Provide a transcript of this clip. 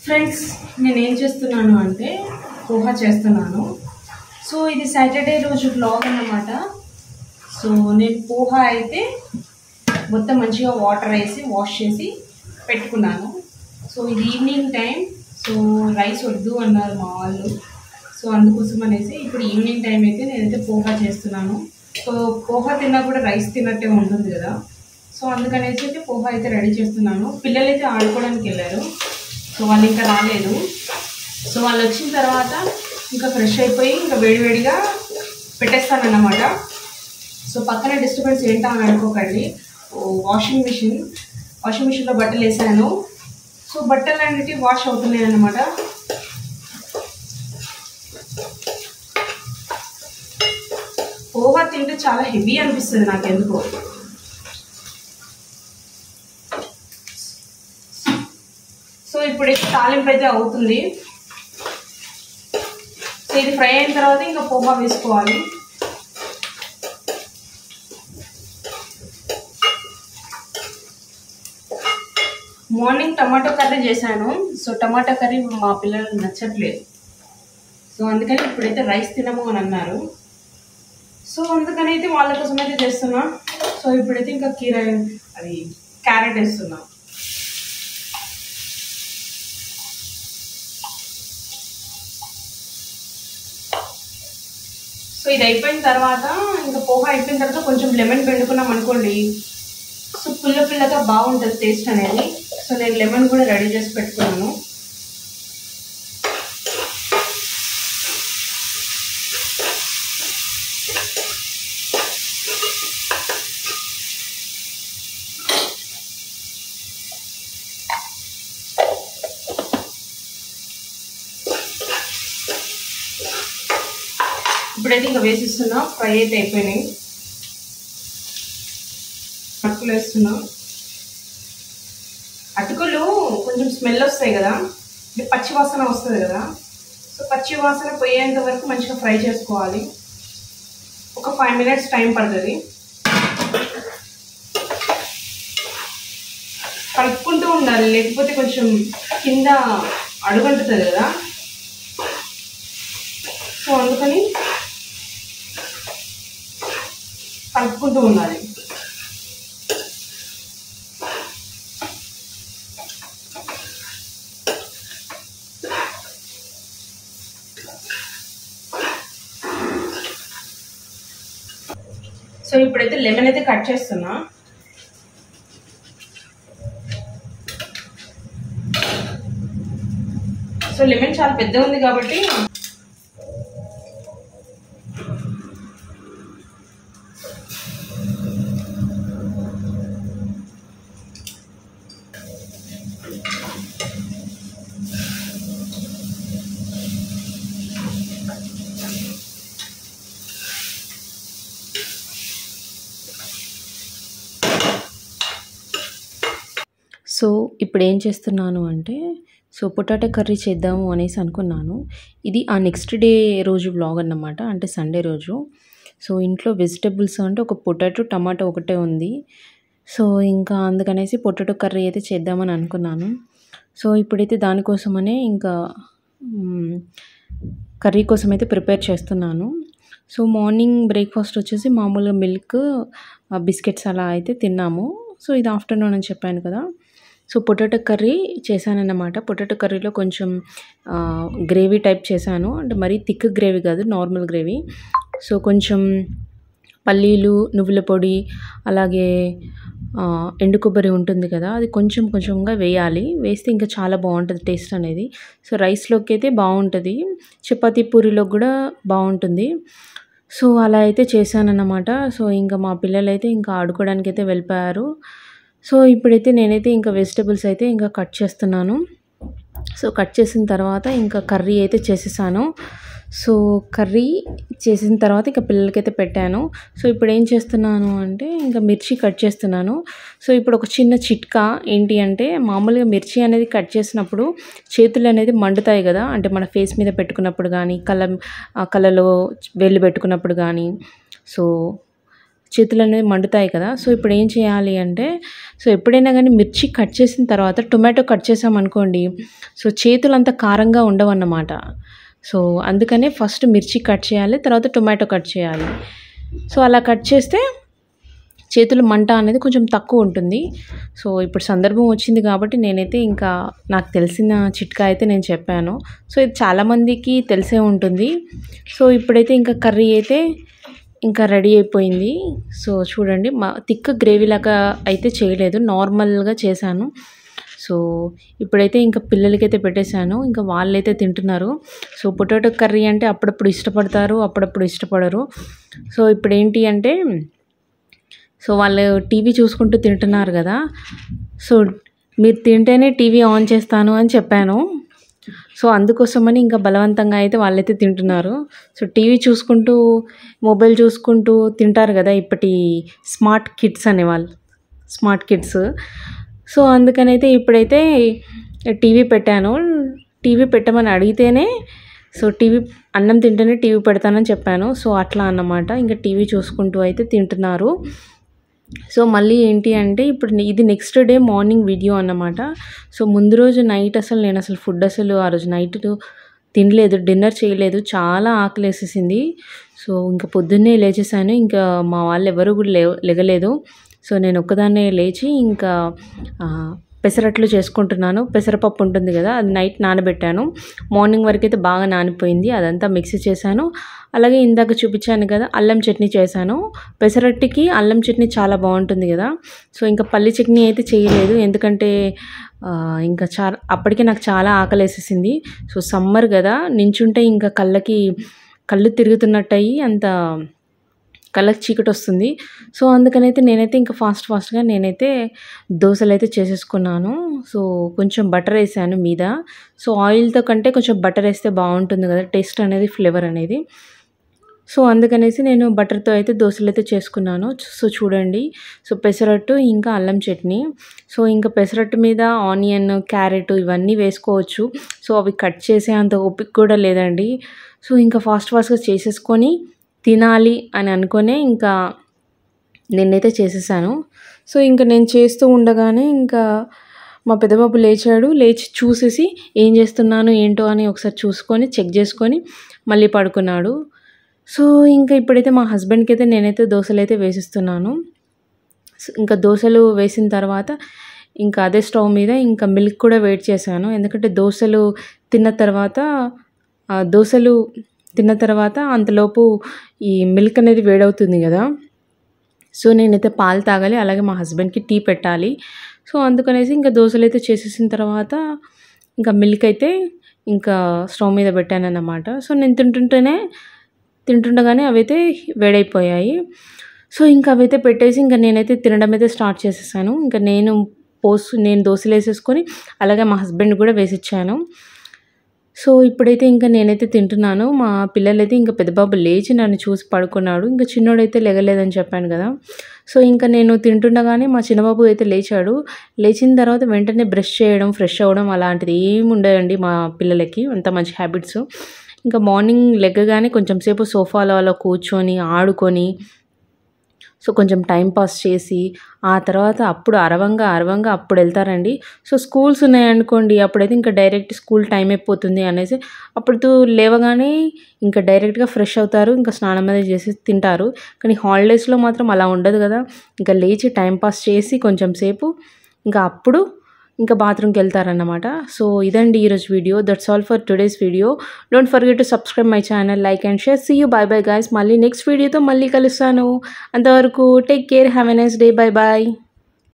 friends నేను ఏం చేస్తున్నాను అంటే పోహా చేస్తున్నాను సో ఇది సాటర్డే రోజు బ్లాగ్ అన్నమాట సో నేను పోహా అయితే మొత్తం మంచిగా వాటర్ వేసి వాష్ చేసి పెట్టుకున్నాను సో ఇది ఈవినింగ్ టైం సో రైస్ వద్దు అన్నారు మా వాళ్ళు సో అందుకోసం అనేసి ఇప్పుడు ఈవినింగ్ టైం అయితే నేనైతే పోహా చేస్తున్నాను సో పోహా తిన్నా కూడా రైస్ తిన్నట్టే ఉంటుంది కదా సో అందుకనేసి అయితే పోహా అయితే రెడీ చేస్తున్నాను పిల్లలు అయితే ఆడుకోవడానికి వెళ్ళారు సో వాళ్ళు ఇంకా రాలేదు సో వాళ్ళు వచ్చిన తర్వాత ఇంకా ఫ్రెష్ అయిపోయి ఇంకా వేడివేడిగా పెట్టేస్తానన్నమాట సో పక్కన డిస్టర్బెన్స్ ఏంటా అని అనుకోకండి ఓ వాషింగ్ మిషన్ వాషింగ్ మిషన్లో బట్టలు వేసాను సో బట్టలు అన్నిటి వాష్ అవుతున్నాయి అన్నమాట పోహా తింటే చాలా హెవీ అనిపిస్తుంది నాకు ఎందుకో సో ఇప్పుడు అయితే తాలింపు అయితే అవుతుంది సో ఇది ఫ్రై అయిన తర్వాత ఇంకా పోహా వేసుకోవాలి మార్నింగ్ టమాటో కర్రీ చేశాను సో టమాటా కర్రీ మా పిల్లలకు నచ్చట్లేదు సో అందుకని ఇప్పుడైతే రైస్ తినము అని అన్నారు సో అందుకని అయితే వాళ్ళ కోసం అయితే చేస్తున్నా సో ఇప్పుడైతే ఇంకా కీర అది క్యారెట్ వేస్తున్నా సో ఇది అయిపోయిన తర్వాత ఇంకా పోహా అయిపోయిన తర్వాత కొంచెం లెమన్ పిండుకున్నాం అనుకోండి సో పుల్ల పుల్లగా బాగుంటుంది టేస్ట్ అనేది సో నేను లెమన్ కూడా రెడీ చేసి పెట్టుకున్నాను ఇప్పుడైతే ఇంకా వేసిస్తున్నా ఫ్రై అయితే అయిపోయినాయి అటుకులు వేస్తున్నా అటుకులు కొంచెం స్మెల్ వస్తాయి కదా ఇది పచ్చి వాసన వస్తుంది కదా సో పచ్చి వాసన పోయేంత వరకు మంచిగా ఫ్రై చేసుకోవాలి ఒక ఫైవ్ మినిట్స్ టైం పడుతుంది కలుపుకుంటూ ఉండాలి లేకపోతే కొంచెం కింద అడుగంటుతుంది కదా సో అందుకని కలుపుకుంటూ ఉండాలి సో ఇప్పుడైతే లెమన్ అయితే కట్ చేస్తున్నా సో లెమన్ చాలా పెద్ద ఉంది కాబట్టి సో ఇప్పుడు ఏం చేస్తున్నాను అంటే సో పొటాటో కర్రీ చేద్దాము అనేసి అనుకున్నాను ఇది ఆ నెక్స్ట్ డే రోజు బ్లాగ్ అన్నమాట అంటే సండే రోజు సో ఇంట్లో వెజిటబుల్స్ అంటే ఒక పొటాటో టమాటో ఒకటే ఉంది సో ఇంకా అందుకనేసి పొటాటో కర్రీ అయితే చేద్దామని అనుకున్నాను సో ఇప్పుడైతే దానికోసమనే ఇంకా మ్, కర్రీ కోసం అయితే ప్రిపేర్ చేస్తున్నాను సో మార్నింగ్ బ్రేక్ఫాస్ట్ వచ్చేసి మామూలుగా మిల్క్ బిస్కెట్స్ అలా అయితే తిన్నాము సో ఇది ఆఫ్టర్నూన్ అని చెప్పాను కదా సో పొటాటో కర్రీ చేశానన్నమాట పొటాటో కర్రీలో కొంచెం ఆ, గ్రేవీ టైప్ చేశాను అంటే మరీ థిక్ గ్రేవీ కాదు నార్మల్ గ్రేవీ సో కొంచెం పల్లీలు నువ్వుల పొడి అలాగే ఆ, ఎండు కొబ్బరి ఉంటుంది కదా అది కొంచెం కొంచెంగా వేయాలి వేస్తే ఇంకా చాలా బాగుంటుంది టేస్ట్ అనేది సో రైస్లోకి అయితే బాగుంటుంది చపాతీ పూరిలోకి కూడా బాగుంటుంది సో అలా అయితే చేశానన్నమాట సో ఇంకా మా పిల్లలు అయితే ఇంకా ఆడుకోవడానికి అయితే వెళ్ళిపోయారు సో ఇప్పుడైతే నేనైతే ఇంకా వెజిటబుల్స్ అయితే ఇంకా కట్ చేస్తున్నాను సో కట్ చేసిన తర్వాత ఇంకా కర్రీ అయితే చేసేసాను సో కర్రీ చేసిన తర్వాత ఇంకా పిల్లలకైతే పెట్టాను సో ఇప్పుడు ఏం చేస్తున్నాను అంటే ఇంకా మిర్చి కట్ చేస్తున్నాను సో ఇప్పుడు ఒక చిన్న చిట్కా ఏంటి అంటే మామూలుగా మిర్చి అనేది కట్ చేసినప్పుడు చేతులు అనేది మండుతాయి కదా అంటే మన ఫేస్ మీద పెట్టుకున్నప్పుడు కానీ కళ్ళ ఆ కళ్ళలో వేళ్ళు పెట్టుకున్నప్పుడు కానీ సో చేతులు అనేది మండుతాయి కదా సో ఇప్పుడు ఏం చేయాలి అంటే సో ఎప్పుడైనా కానీ మిర్చి కట్ చేసిన తర్వాత టొమాటో కట్ చేసామనుకోండి సో చేతులు అంత కారంగా ఉండవన్నమాట సో అందుకనే ఫస్ట్ మిర్చి కట్ చేయాలి తర్వాత టొమాటో కట్ చేయాలి సో అలా కట్ చేస్తే చేతులు మంట అనేది కొంచెం తక్కువ ఉంటుంది సో ఇప్పుడు సందర్భం వచ్చింది కాబట్టి నేనైతే ఇంకా నాకు తెలిసిన చిట్కా అయితే నేను చెప్పాను సో ఇది చాలామందికి తెలిసే ఉంటుంది సో ఇప్పుడైతే ఇంకా కర్రీ అయితే ఇంకా రెడీ అయిపోయింది సో చూడండి మా థిక్ గ్రేవీ లాగా అయితే చేయలేదు నార్మల్గా చేశాను సో ఇప్పుడైతే ఇంకా పిల్లలకైతే పెట్టేశాను ఇంకా వాళ్ళైతే తింటున్నారు సో పొటాటో కర్రీ అంటే అప్పుడప్పుడు ఇష్టపడతారు అప్పుడప్పుడు ఇష్టపడరు సో ఇప్పుడు ఏంటి అంటే సో వాళ్ళు టీవీ చూసుకుంటూ తింటున్నారు కదా సో మీరు తింటేనే టీవీ ఆన్ చేస్తాను అని చెప్పాను సో అందుకోసమని ఇంకా బలవంతంగా అయితే వాళ్ళైతే తింటున్నారు సో టీవీ చూసుకుంటూ మొబైల్ చూసుకుంటూ తింటారు కదా ఇప్పటి స్మార్ట్ కిడ్స్ అనేవాళ్ళు స్మార్ట్ కిడ్స్ సో అందుకనైతే ఇప్పుడైతే టీవీ పెట్టాను టీవీ పెట్టమని అడిగితేనే సో టీవీ అన్నం తింటేనే టీవీ పెడతానని చెప్పాను సో అట్లా అన్నమాట ఇంకా టీవీ చూసుకుంటూ అయితే తింటున్నారు సో మళ్ళీ ఏంటి అంటే ఇప్పుడు ఇది నెక్స్ట్ డే మార్నింగ్ వీడియో అన్నమాట సో ముందు రోజు నైట్ అసలు నేను అసలు ఫుడ్ అసలు ఆ రోజు నైట్ తినలేదు డిన్నర్ చేయలేదు చాలా ఆకలి వేసేసింది సో ఇంకా పొద్దున్నే లేచేసాను ఇంకా మా వాళ్ళు ఎవరు కూడా లే లెగలేదు సో నేను ఒక్కదాన్నే లేచి ఇంకా ఆ, పెసరట్లు చేసుకుంటున్నాను పెసరపప్పు ఉంటుంది కదా అది నైట్ నానబెట్టాను మార్నింగ్ వరకు అయితే బాగా నానిపోయింది అదంతా మిక్సీ చేశాను అలాగే ఇందాక చూపించాను కదా అల్లం చట్నీ చేశాను పెసరట్టుకి అల్లం చట్నీ చాలా బాగుంటుంది కదా సో ఇంకా పల్లి చట్నీ అయితే చేయలేదు ఎందుకంటే ఆ, ఇంకా చాలా అప్పటికే నాకు చాలా ఆకలి వేసేసింది సో సమ్మర్ కదా నించుంటే ఇంకా కళ్ళకి కళ్ళు తిరుగుతున్నట్టు అయ్యి అంత కళ్ళకి చీకటి వస్తుంది సో అందుకనైతే నేనైతే ఇంకా ఫాస్ట్ ఫాస్ట్గా నేనైతే దోశలు అయితే చేసేసుకున్నాను సో కొంచెం బటర్ వేసాను మీద సో ఆయిల్తో కంటే కొంచెం బటర్ వేస్తే బాగుంటుంది కదా టేస్ట్ అనేది ఫ్లేవర్ అనేది సో అందుకనేసి నేను బటర్తో అయితే దోశలు అయితే చేసుకున్నాను సో చూడండి సో పెసరట్టు ఇంకా అల్లం చట్నీ సో ఇంకా పెసరట్టు మీద ఆనియన్ క్యారెట్ ఇవన్నీ వేసుకోవచ్చు సో అవి కట్ చేసే అంత ఓపిక కూడా లేదండి సో ఇంకా ఫాస్ట్ ఫాస్ట్గా చేసేసుకొని తినాలి అని అనుకునే ఇంకా నేనైతే చేసేసాను సో ఇంకా నేను చేస్తూ ఉండగానే ఇంకా మా పెద్దబాబు లేచాడు లేచి చూసేసి ఏం చేస్తున్నాను ఏంటో అని ఒకసారి చూసుకొని చెక్ చేసుకొని మళ్ళీ పడుకున్నాడు సో ఇంకా ఇప్పుడైతే మా హస్బెండ్కి అయితే నేనైతే దోశలు అయితే వేసిస్తున్నాను సో ఇంకా దోశలు వేసిన తర్వాత ఇంకా అదే స్టవ్ మీద ఇంకా మిల్క్ కూడా వెయిట్ చేశాను ఎందుకంటే దోశలు తిన్న తర్వాత ఆ దోశలు తిన్న తర్వాత అంతలోపు ఈ మిల్క్ అనేది వేడవుతుంది కదా సో నేనైతే పాలు తాగాలి అలాగే మా హస్బెండ్కి టీ పెట్టాలి సో అందుకనేసి ఇంకా దోశలు అయితే చేసేసిన తర్వాత ఇంకా మిల్క్ అయితే ఇంకా స్టవ్ మీద పెట్టాను అన్నమాట సో నేను తింటుంటేనే తింటుండగానే అవైతే వేడైపోయాయి సో ఇంకా అవైతే పెట్టేసి ఇంకా నేనైతే తినడం అయితే స్టార్ట్ చేసేసాను ఇంకా నేను పోసు నేను దోశలు వేసేసుకొని అలాగే మా హస్బెండ్ కూడా వేసిచ్చాను సో ఇప్పుడైతే ఇంకా నేనైతే తింటున్నాను మా పిల్లలైతే ఇంకా పెద్దబాబు లేచి నన్ను చూసి పడుకున్నాడు ఇంకా చిన్నోడైతే లేగలేదని చెప్పాను కదా సో ఇంకా నేను తింటుండగానే మా చిన్నబాబు అయితే లేచాడు లేచిన తర్వాత వెంటనే బ్రష్ చేయడం ఫ్రెష్ అవ్వడం అలాంటిది ఏమి ఉండదండి మా పిల్లలకి అంత మంచి హ్యాబిట్స్ ఇంకా మార్నింగ్ లెగ్గగానే కొంచెం సేపు సోఫాలో అలా కూర్చొని ఆడుకొని సో కొంచెం టైం పాస్ చేసి ఆ తర్వాత అప్పుడు అరవంగా అరవంగా అప్పుడు వెళ్తారండి సో స్కూల్స్ ఉన్నాయనుకోండి అప్పుడైతే ఇంకా డైరెక్ట్ స్కూల్ టైం అయిపోతుంది అనేసి అప్పుడు లేవగానే ఇంకా డైరెక్ట్గా ఫ్రెష్ అవుతారు ఇంకా స్నానం అనేది చేసి తింటారు కానీ హాలిడేస్లో మాత్రం అలా ఉండదు కదా ఇంకా లేచి టైం పాస్ చేసి కొంచెం సేపు ఇంకా అప్పుడు ఇంకా బాత్రూమ్కి వెళ్తారన్నమాట సో ఇదండి ఈరోజు video that's all for today's video don't forget to subscribe my channel like and share see you bye bye guys మళ్ళీ నెక్స్ట్ వీడియోతో మళ్ళీ కలుస్తాను అంతవరకు take care have a nice day bye bye